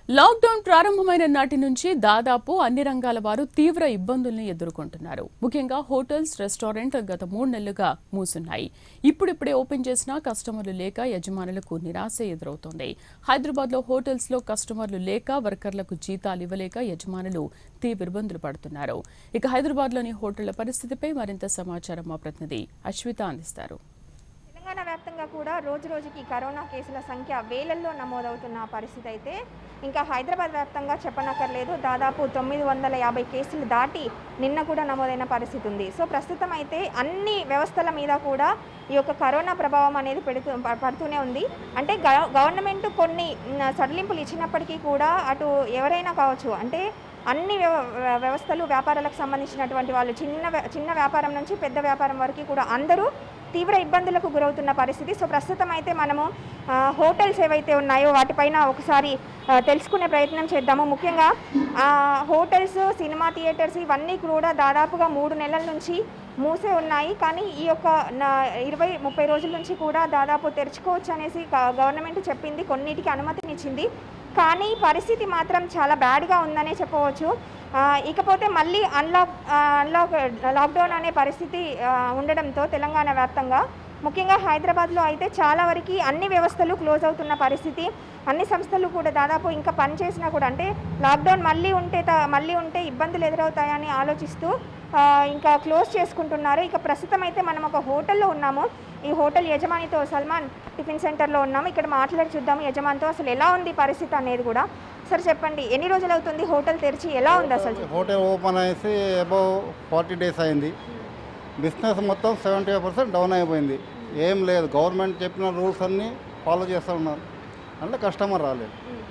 Lockdown ప్రారంభమైన నాటి నుంచి దాదాపు అన్ని రంగాల వారు తీవ్ర ఇబ్బందుల్ని ఎదుర్కొంటున్నారు ముఖ్యంగా హోటల్స్ రెస్టారెంట్ గత మూడు నెలలుగా మూసున్నాయి ఇప్పుడిప్పుడే ఓపెన్ చేసినా కస్టమర్లు లేక యజమానులకు నిరాశ ఎదురవుతోంది హైదరాబాద్ లో హోటల్స్ లో కస్టమర్లు లేక వర్కర్లకు జీతాలు ఇవ్వలేక యజమానులు తీవ్ర ఇబ్బందులు పడుతున్నారు ఇక హైదరాబాద్ లోని హోటళ్ల పరిస్థితిపై మరింత సమాచారం మా ప్రతినిధి అశ్విత అందిస్తారు తెలంగాణ వ్యాప్తంగా కూడా రోజు రోజుకి కరోనా కేసుల సంఖ్య వేలల్లో నమోదవుతున్న పరిస్థితి అయితే ఇంకా హైదరాబాద్ వ్యాప్తంగా చెప్పనక్కర్లేదు దాదాపు తొమ్మిది వందల యాభై కేసులు దాటి నిన్న కూడా నమోదైన పరిస్థితి ఉంది సో ప్రస్తుతం అయితే అన్ని వ్యవస్థల మీద కూడా ఈ యొక్క కరోనా ప్రభావం అనేది పెడుతూ ప- పడుతూనే ఉంది అంటే గవ- గవర్నమెంట్ కొన్ని మ్, సడలింపులు ఇచ్చినప్పటికీ కూడా అటు ఎవరైనా కావచ్చు అంటే అన్ని వ్యవ- వ్య- వ్యవస్థలు వ్యాపారాలకు సంబంధించినటువంటి వాళ్ళు చిన్న వ్య- చిన్న వ్యాపారం నుంచి పెద్ద వ్యాపారం వరకు కూడా అందరూ తీవ్ర ఇబ్బందులకు గురవుతున్న పరిస్థితి సో ప్రస్తుతం అయితే మనము ఆ, హోటల్స్ ఏవైతే ఉన్నాయో వాటిపైన ఒకసారి ఆ, తెలుసుకునే ప్రయత్నం చేద్దాము ముఖ్యంగా ఆ, హోటల్స్ సినిమా థియేటర్స్ ఇవన్నీ కూడా దాదాపుగా మూడు నెలల నుంచి మూసే ఉన్నాయి కానీ ఈ యొక్క నా ఇరవై ముప్పై రోజుల నుంచి కూడా దాదాపు తెరుచుకోవచ్చు అనేసి గ- గవర్నమెంట్ చెప్పింది కొన్నిటికి అనుమతినిచ్చింది కానీ పరిస్థితి మాత్రం చాలా బ్యాడ్గా ఉందనే చెప్పవచ్చు ఆ, ఇకపోతే మళ్ళీ అన్లాక్ ఆ, అన్లాక్ లాక్డౌన్ అనే పరిస్థితి ఆ, ఉండడంతో తెలంగాణ వ్యాప్తంగా ముఖ్యంగా హైదరాబాద్లో అయితే చాలా వరకు అన్ని వ్యవస్థలు క్లోజ్ అవుతున్న పరిస్థితి అన్ని సంస్థలు కూడా దాదాపు ఇంకా పనిచేసినా కూడా అంటే లాక్డౌన్ మళ్ళీ ఉంటే త- మళ్ళీ ఉంటే ఇబ్బందులు ఎదురవుతాయని ఆలోచిస్తూ ఆ, ఇంకా క్లోజ్ చేసుకుంటున్నారు ఇక ప్రస్తుతం అయితే మనం ఒక హోటల్లో ఉన్నాము ఈ హోటల్ యజమానితో సల్మాన్ టిఫిన్ సెంటర్లో ఉన్నాము ఇక్కడ మాట్లాడి చూద్దాము యజమానితో అసలు ఎలా ఉంది పరిస్థితి అనేది కూడా సార్ చెప్పండి ఎన్ని రోజులు అవుతుంది హోటల్ తెరిచి ఎలా ఉంది అసలు హోటల్ ఓపెన్ అయ్యేసి అబౌవ్ ఫార్టీ డేస్ అయింది బిజినెస్ మొత్తం సెవెంటీ పర్సెంట్ డౌన్ అయిపోయింది ఏం లేదు గవర్నమెంట్ చెప్పిన రూల్స్ అన్నీ ఫాలో చేస్తూ ఉన్నారు అంటే కస్టమర్ రాలేదు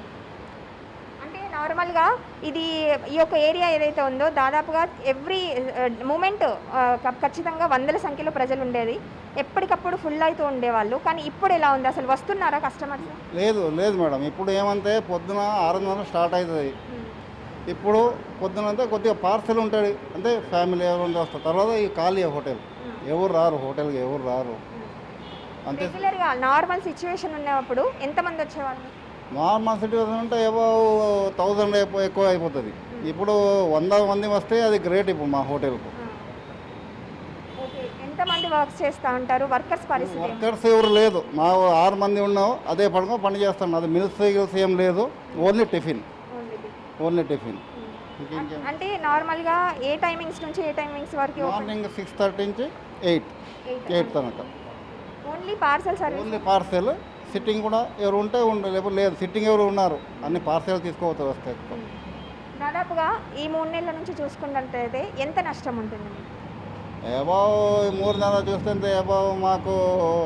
అంటే నార్మల్గా ఇది ఈ యొక్క ఏరియా ఏదైతే ఉందో దాదాపుగా ఎవ్రీ మూమెంట్ ఖచ్చితంగా వందల సంఖ్యలో ప్రజలు ఉండేది ఎప్పటికప్పుడు ఫుల్ అవుతూ ఉండేవాళ్ళు కానీ ఇప్పుడు ఎలా ఉంది అసలు వస్తున్నారా కస్టమర్స్ లేదు లేదు మేడం ఇప్పుడు ఏమంటే పొద్దున ఆరున్నర స్టార్ట్ అవుతుంది ఇప్పుడు పొద్దున అంటే కొద్దిగా పార్సల్ ఉంటుంది అంటే ఫ్యామిలీ ఎవరు వస్తారు తర్వాత ఈ ఖాళీ హోటల్ ఎవరు రారు హోటల్కి ఎవరు రారు అంతే రెగ్యులర్గా నార్మల్ సిచ్యువేషన్ ఉన్నప్పుడు ఎంతమంది వచ్చేవాళ్ళు నార్మల్ సిట్యువేషన్ అంటే ఏవో థౌజండ్ ఎక్కువ అయిపోతుంది ఇప్పుడు వంద మంది వస్తే అది గ్రేట్ ఇప్పుడు మా హోటల్కు ఓకే ఎంతమంది వర్క్ చేస్తూ ఉంటారు వర్కర్స్ పరిస్థితి ఏంటి? వర్కర్స్ ఎవరు లేదు మా ఆరు మంది ఉన్నాం అదే పడుకో పని చేస్తాం అది మిల్స్ గిల్స్ ఏం లేదు only tiffin Only this. Only tiffin ఇంకేం అంటే నార్మల్గా ఏ టైమింగ్స్ నుంచి ఏ టైమింగ్స్ వరకు ఓపెన్ మార్నింగ్ సిక్స్ థర్టీ నుంచి ఎయిట్ ఎయిట్ తనక only parcel service only parcel sitting కూడా ఎవరు ఉంటే ఉండే లేకపోతే లేదు సిట్టింగ్ ఎవరు ఉన్నారు అన్ని పార్సెల్ తీసుకోవచ్చు వస్తాయి దాదాపుగా ఈ మూడు నెలల నుంచి చూసుకున్నట్లయితే ఎంత నష్టం ఉంటుంది మీకు? ఏబో మూడు నెలలు చూస్తే ఏబో మాకు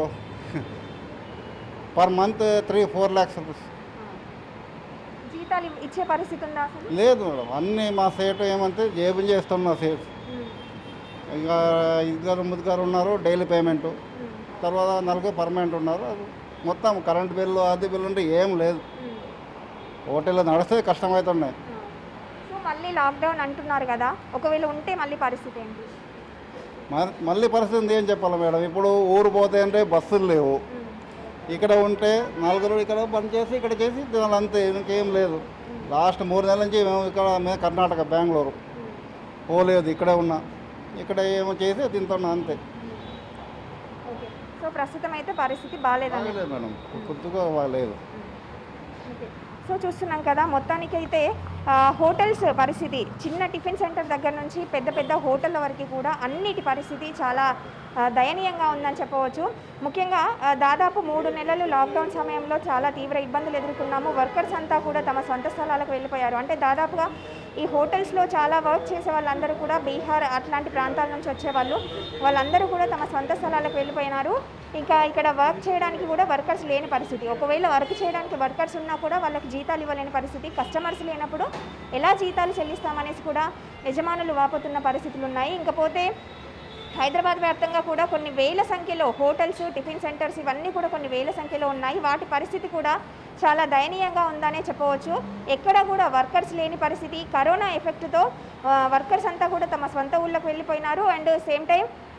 per month three four lakhs rupees జీతాలు ఇవ్- ఇచ్చే పరిస్థితి ఉందా అసలు లేదు మేడం అన్నీ మా సేటు ఏమంటే జేబు చేస్తున్నా సేట్ ఇంకా ఇద్దరు ముగ్గురు ఉన్నారు డైలీ పేమెంట్ తర్వాత నలుగురు పర్మనెంట్ ఉన్నారు అది మొత్తం కరెంట్ బిల్లు అది బిల్లు ఉంటే ఏం లేదు హోటల్లో నడిస్తే కష్టమవుతున్నాయి సో మళ్ళీ లాక్డౌన్ అంటున్నారు కదా ఒకవేళ ఉంటే మళ్ళీ పరిస్థితి ఏంటి మరి మళ్ళీ పరిస్థితి ఏం చెప్పాలి మేడం ఇప్పుడు ఊరు పోతే అంటే బస్సులు లేవు ఇక్కడ ఉంటే నలుగురు ఇక్కడ పని చేసి ఇక్కడ చేసి తినాలి అంతే ఇంకేం లేదు లాస్ట్ మూడు నెలల నుంచి మేము ఇక్కడ మేము కర్ణాటక బెంగళూరు పోలేదు ఇక్కడే ఉన్నా ఇక్కడ ఏమో చేసి తింటున్నా అంతే ఓకే సో ప్రస్తుతం అయితే పరిస్థితి బాగాలేదండి బాగలేదు మేడం కొద్దిగా బాగలేదు ఓకే. సో చూస్తున్నాం కదా మొత్తానికి అయితే ఆ, హోటల్స్ పరిస్థితి చిన్న టిఫిన్ సెంటర్ దగ్గర నుంచి పెద్ద పెద్ద హోటళ్ళ వరకు కూడా అన్నిటి పరిస్థితి చాలా ఆ, దయనీయంగా ఉందని చెప్పవచ్చు ముఖ్యంగా ఆ, దాదాపు మూడు నెలలు లాక్డౌన్ సమయంలో చాలా తీవ్ర ఇబ్బందులు ఎదుర్కొన్నాము వర్కర్స్ అంతా కూడా తమ సొంత స్థలాలకు వెళ్ళిపోయారు అంటే దాదాపుగా ఈ హోటల్స్లో చాలా వర్క్ చేసే వాళ్ళందరూ కూడా బీహార్ అట్లాంటి ప్రాంతాల నుంచి వచ్చేవాళ్ళు వాళ్ళందరూ కూడా తమ సొంత స్థలాలకు వెళ్ళిపోయినారు ఇంకా ఇక్కడ వర్క్ చేయడానికి కూడా వర్కర్స్ లేని పరిస్థితి ఒకవేళ వర్క్ చేయడానికి వర్కర్స్ ఉన్నా కూడా వాళ్ళకి జీతాలు ఇవ్వలేని పరిస్థితి కస్టమర్స్ లేనప్పుడు ఎలా జీతాలు చెల్లిస్తామనేసి కూడా యజమానులు వాపోతున్న పరిస్థితులు ఉన్నాయి ఇంకపోతే హైదరాబాద్ వ్యాప్తంగా కూడా కొన్ని వేల సంఖ్యలో హోటల్స్ టిఫిన్ సెంటర్స్ ఇవన్నీ కూడా కొన్ని వేల సంఖ్యలో ఉన్నాయి వాటి పరిస్థితి కూడా చాలా దయనీయంగా ఉందనే చెప్పవచ్చు ఎక్కడ కూడా వర్కర్స్ లేని పరిస్థితి కరోనా ఎఫెక్ట్తో వర్కర్స్ అంతా కూడా తమ సొంత ఊళ్ళకి వెళ్ళిపోయినారు అండ్ సేమ్ టైం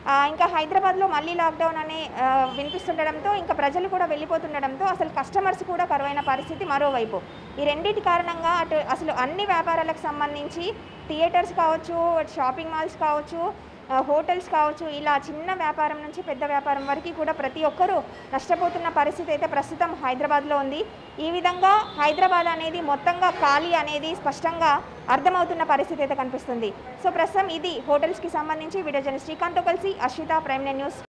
ఆ, ఇంకా హైదరాబాద్లో మళ్ళీ లాక్డౌన్ అనే ఆ, వినిపిస్తుండడంతో ఇంకా ప్రజలు కూడా వెళ్ళిపోతుండడంతో అసలు కస్టమర్స్ కూడా కరువైన పరిస్థితి మరోవైపు ఈ రెండింటి కారణంగా అటు అసలు అన్ని వ్యాపారాలకు సంబంధించి థియేటర్స్ కావచ్చు షాపింగ్ మాల్స్ కావచ్చు ఆ, హోటల్స్ కావచ్చు ఇలా చిన్న వ్యాపారం నుంచి పెద్ద వ్యాపారం వరకు కూడా ప్రతి ఒక్కరూ నష్టపోతున్న పరిస్థితి అయితే ప్రస్తుతం హైదరాబాద్లో ఉంది ఈ విధంగా హైదరాబాద్ అనేది మొత్తంగా ఖాళీ అనేది స్పష్టంగా అర్థమవుతున్న పరిస్థితి అయితే కనిపిస్తుంది సో ప్రస్తుతం ఇది హోటల్స్కి సంబంధించి వీడియో జర్నలిస్ట్ శ్రీకాంత్తో కలిసి అశ్విత ప్రైమ్ న్యూస్